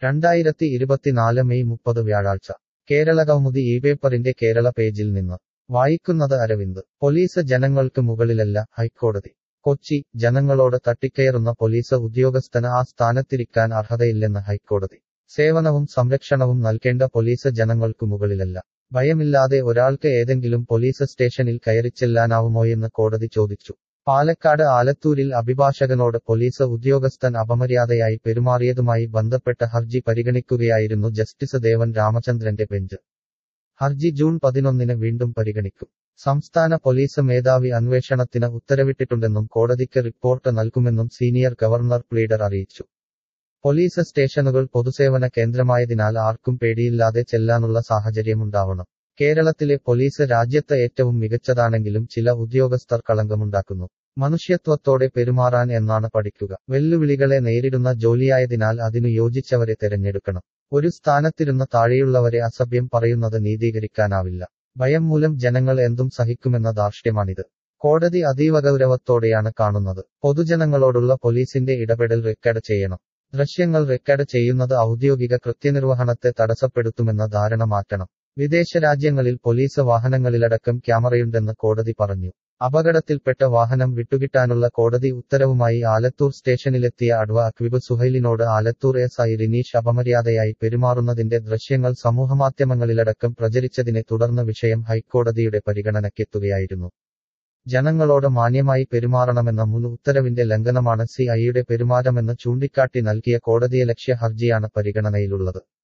രണ്ടായിരത്തി ഇരുപത്തിനാല് മെയ് മുപ്പത് വ്യാഴാഴ്ച കേരള കൗമുദി ഈ പേപ്പറിന്റെ കേരള പേജിൽ നിന്ന് വായിക്കുന്നത് അരവിന്ദ് പോലീസ് ജനങ്ങൾക്ക് മുകളിലല്ല ഹൈക്കോടതി കൊച്ചി ജനങ്ങളോട് തട്ടിക്കയറുന്ന പോലീസ് ഉദ്യോഗസ്ഥന് ആ സ്ഥാനത്തിരിക്കാൻ അർഹതയില്ലെന്ന് ഹൈക്കോടതി സേവനവും സംരക്ഷണവും നൽകേണ്ട പോലീസ് ജനങ്ങൾക്കു മുകളിലല്ല ഭയമില്ലാതെ ഒരാൾക്ക് ഏതെങ്കിലും പോലീസ് സ്റ്റേഷനിൽ കയറിച്ചെല്ലാനാവുമോയെന്ന് കോടതി ചോദിച്ചു പാലക്കാട് ആലത്തൂരിൽ അഭിഭാഷകനോട് പോലീസ് ഉദ്യോഗസ്ഥൻ അപമര്യാദയായി പെരുമാറിയതുമായി ബന്ധപ്പെട്ട ഹർജി പരിഗണിക്കുകയായിരുന്നു ജസ്റ്റിസ് ദേവൻ രാമചന്ദ്രന്റെ ബെഞ്ച് ഹർജി ജൂൺ പതിനൊന്നിന് വീണ്ടും പരിഗണിക്കും സംസ്ഥാന പോലീസ് മേധാവി അന്വേഷണത്തിന് ഉത്തരവിട്ടിട്ടുണ്ടെന്നും കോടതിക്ക് റിപ്പോർട്ട് നൽകുമെന്നും സീനിയർ ഗവർണർ പ്ലീഡർ അറിയിച്ചു പോലീസ് സ്റ്റേഷനുകൾ പൊതുസേവന കേന്ദ്രമായതിനാൽ ആർക്കും പേടിയില്ലാതെ ചെല്ലാനുള്ള സാഹചര്യമുണ്ടാവണം കേരളത്തിലെ പോലീസ് രാജ്യത്ത് ഏറ്റവും മികച്ചതാണെങ്കിലും ചില ഉദ്യോഗസ്ഥർ കളങ്കമുണ്ടാക്കുന്നു മനുഷ്യത്വത്തോടെ പെരുമാറാൻ എന്നാണ് പഠിക്കുക വെല്ലുവിളികളെ നേരിടുന്ന ജോലിയായതിനാൽ അതിനു യോജിച്ചവരെ തെരഞ്ഞെടുക്കണം ഒരു സ്ഥാനത്തിരുന്ന താഴെയുള്ളവരെ അസഭ്യം പറയുന്നത് നീതീകരിക്കാനാവില്ല ഭയം മൂലം ജനങ്ങൾ എന്തും സഹിക്കുമെന്ന ധാർഷ്ട്യമാണിത് കോടതി അതീവ ഗൗരവത്തോടെയാണ് കാണുന്നത് പൊതുജനങ്ങളോടുള്ള പോലീസിന്റെ ഇടപെടൽ റെക്കോർഡ് ചെയ്യണം ദൃശ്യങ്ങൾ റെക്കോർഡ് ചെയ്യുന്നത് ഔദ്യോഗിക കൃത്യനിർവഹണത്തെ തടസ്സപ്പെടുത്തുമെന്ന ധാരണ മാറ്റണം വിദേശ രാജ്യങ്ങളിൽ പോലീസ് വാഹനങ്ങളിലടക്കം ക്യാമറയുണ്ടെന്ന് കോടതി പറഞ്ഞു അപകടത്തിൽപ്പെട്ട വാഹനം വിട്ടുകിട്ടാനുള്ള കോടതി ഉത്തരവുമായി ആലത്തൂർ സ്റ്റേഷനിലെത്തിയ അഡ്വ അക്വിബ് സുഹൈലിനോട് ആലത്തൂർ എസ് ഐ റിനീഷ് അപമര്യാദയായി പെരുമാറുന്നതിന്റെ ദൃശ്യങ്ങൾ സമൂഹമാധ്യമങ്ങളിലടക്കം പ്രചരിച്ചതിനെ തുടർന്ന് വിഷയം ഹൈക്കോടതിയുടെ പരിഗണനയ്ക്കെത്തുകയായിരുന്നു ജനങ്ങളോട് മാന്യമായി പെരുമാറണമെന്ന മുൻ ഉത്തരവിന്റെ ലംഘനമാണ് സി ഐയുടെ പെരുമാറ്റമെന്ന് ചൂണ്ടിക്കാട്ടി നൽകിയ കോടതിയലക്ഷ്യ ഹർജിയാണ് പരിഗണനയിലുള്ളത്